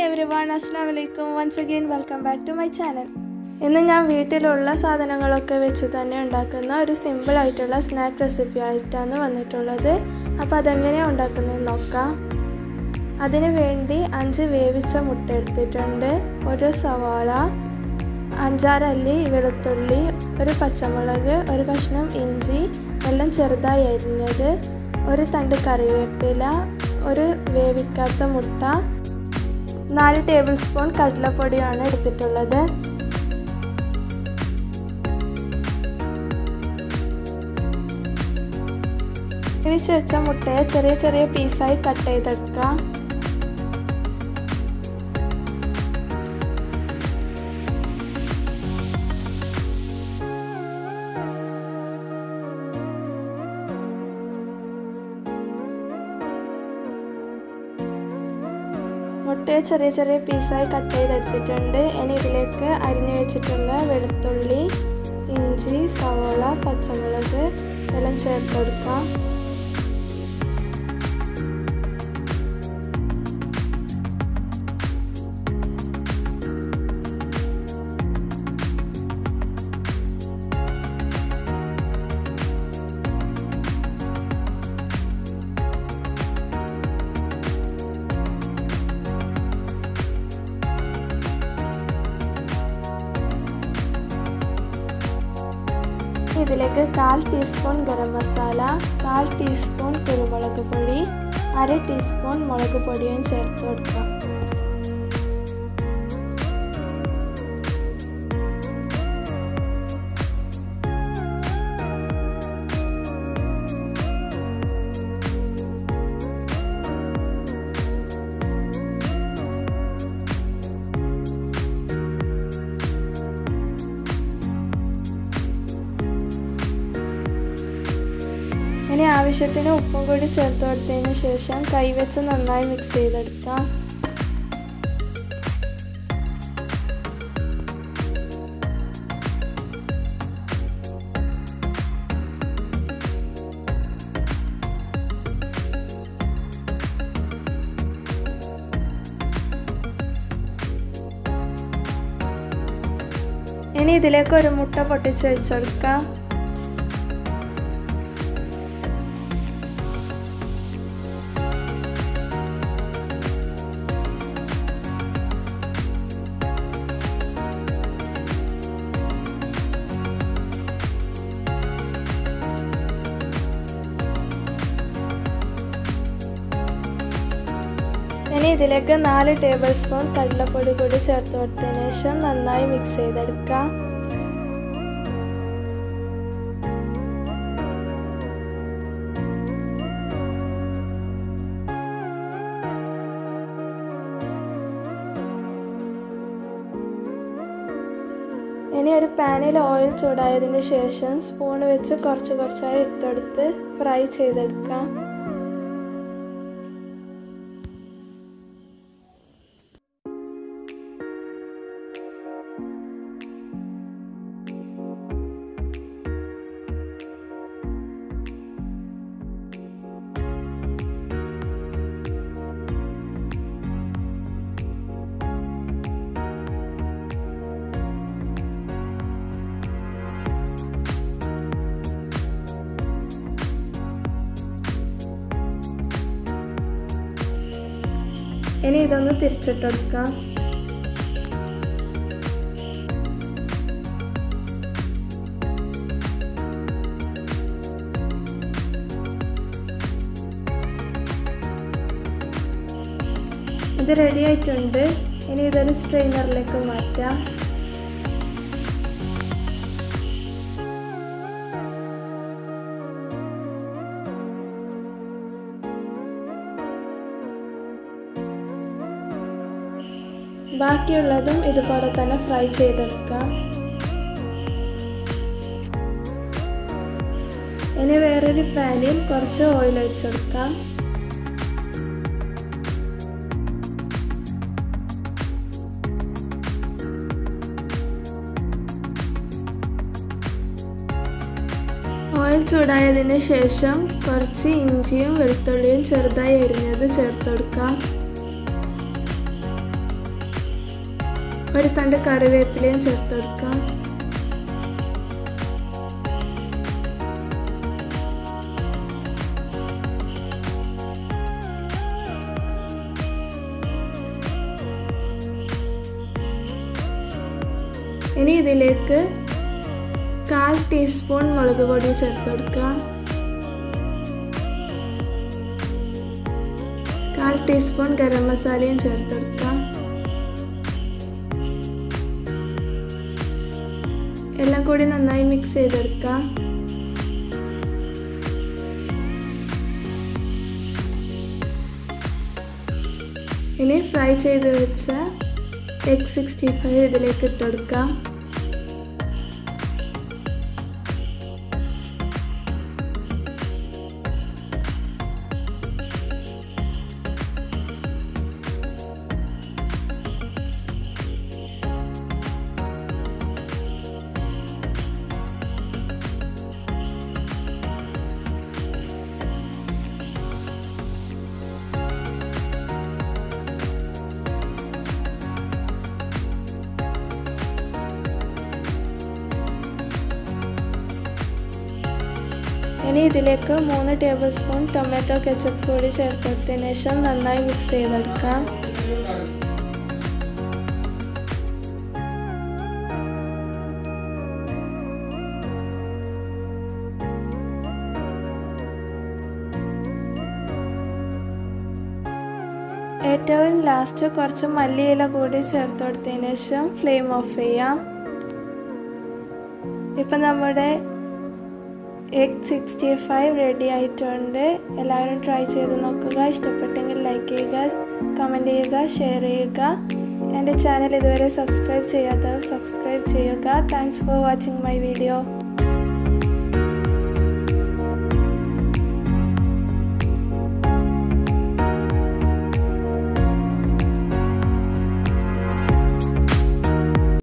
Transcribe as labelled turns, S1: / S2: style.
S1: every everyone അസ്സാം വലൈക്കും once again welcome back to my channel ഇന്ന് ഞാൻ വീട്ടിലുള്ള സാധനങ്ങളൊക്കെ വെച്ച് തന്നെ ഉണ്ടാക്കുന്ന ഒരു സിമ്പിൾ ആയിട്ടുള്ള സ്നാക്ക് റെസിപ്പി ആയിട്ടാണ് വന്നിട്ടുള്ളത് അപ്പോൾ അതെങ്ങനെയാണ് ഉണ്ടാക്കുന്നതെന്ന് നോക്കാം അതിന് വേണ്ടി അഞ്ച് വേവിച്ച മുട്ട എടുത്തിട്ടുണ്ട് ഒരു സവാള അഞ്ചാറല്ലി വെളുത്തുള്ളി ഒരു പച്ചമുളക് ഒരു കഷ്ണം ഇഞ്ചി എല്ലാം ചെറുതായി അരിഞ്ഞത് ഒരു തണ്ട് കറിവേപ്പില ഒരു വേവിക്കാത്ത മുട്ട നാല് ടേബിൾ സ്പൂൺ കടലപ്പൊടിയാണ് എടുത്തിട്ടുള്ളത് വേവിച്ച് വെച്ച മുട്ടയെ ചെറിയ ചെറിയ പീസായി കട്ട് ചെയ്തെടുക്കാം മുട്ടയെ ചെറിയ ചെറിയ പീസായി കട്ട് ചെയ്തെടുത്തിട്ടുണ്ട് ഇനി ഇതിലേക്ക് അരിഞ്ഞു വെച്ചിട്ടുള്ള വെളുത്തുള്ളി ഇഞ്ചി സവോള പച്ചമുളക് എല്ലാം ചേർത്തെടുക്കാം ഇതിലേക്ക് കാൽ ടീസ്പൂൺ ഗരം മസാല കാൽ ടീസ്പൂൺ കുരുമുളക് പൊടി അര ടീസ്പൂൺ മുളക് പൊടിയും ചേർത്ത് കൊടുക്കാം ഇനി ആവശ്യത്തിന് ഉപ്പും കൂടി ചേർത്ത് കൊടുത്തതിന് ശേഷം കൈവച്ച് നന്നായി മിക്സ് ചെയ്തെടുക്കാം ഇനി ഇതിലേക്ക് ഒരു മുട്ട പൊട്ടിച്ച് വെച്ചെടുക്കാം ഇനി ഇതിലേക്ക് നാല് ടേബിൾ സ്പൂൺ കടലപ്പൊടി കൂടി ചേർത്ത് കൊടുത്തതിന് ശേഷം നന്നായി മിക്സ് ചെയ്തെടുക്കാം ഇനി ഒരു പാനിൽ ഓയിൽ ചൂടായതിന് ശേഷം സ്പൂൺ വെച്ച് കുറച്ച് കുറച്ചായി ഇട്ടെടുത്ത് ഫ്രൈ ചെയ്തെടുക്കാം ഇനി ഇതൊന്ന് തിരിച്ചിട്ടെടുക്കാം ഇത് റെഡി ആയിട്ടുണ്ട് ഇനി ഇതൊരു സ്ട്രെയിനറിലേക്ക് മാറ്റാം ബാക്കിയുള്ളതും ഇതുപോലെ തന്നെ ഫ്രൈ ചെയ്തെടുക്കാം ഇനി വേറൊരു പാനിൽ കുറച്ച് ഓയിൽ ഒഴിച്ചെടുക്കാം ഓയിൽ ചൂടായതിന് ശേഷം കുറച്ച് ഇഞ്ചിയും വെളുത്തുള്ളിയും ചെറുതായി അരിഞ്ഞത് ചേർത്തെടുക്കാം ഒരു തണ്ട് കറിവേപ്പിലയും ചേർത്ത് കൊടുക്കാം ഇനി ഇതിലേക്ക് കാൽ ടീസ്പൂൺ മുളക് പൊടി ചേർത്ത് കൊടുക്കാം കാൽ ടീസ്പൂൺ ഗരം മസാലയും ചേർത്ത് കൊടുക്കാം എല്ലാം കൂടി നന്നായി മിക്സ് ചെയ്തെടുക്കാം ഇനി ഫ്രൈ ചെയ്ത് വെച്ച എഗ് സിക്സ്റ്റി ഫൈവ് ഇതിലേക്ക് ഇട്ട് കൊടുക്കാം ഇനി ഇതിലേക്ക് മൂന്ന് ടേബിൾ സ്പൂൺ ടൊമാറ്റോ കെച്ചപ്പ് കൂടി ചേർത്തെടുത്തതിന് ശേഷം നന്നായി മിക്സ് ചെയ്തെടുക്കാം ഏറ്റവും ലാസ്റ്റ് കുറച്ച് മല്ലിയില കൂടി ചേർത്ത് കൊടുത്തതിന് ശേഷം ഫ്ലെയിം ഓഫ് ചെയ്യാം ഇപ്പം നമ്മുടെ എഗ് സിക്സ്റ്റി ഫൈവ് റെഡി ആയിട്ടുണ്ട് എല്ലാവരും ട്രൈ ചെയ്ത് നോക്കുക ഇഷ്ടപ്പെട്ടെങ്കിൽ ലൈക്ക് ചെയ്യുക കമൻറ്റ് ചെയ്യുക ഷെയർ ചെയ്യുക എൻ്റെ ചാനൽ ഇതുവരെ സബ്സ്ക്രൈബ് ചെയ്യാത്തവർ സബ്സ്ക്രൈബ് ചെയ്യുക thanks for watching my video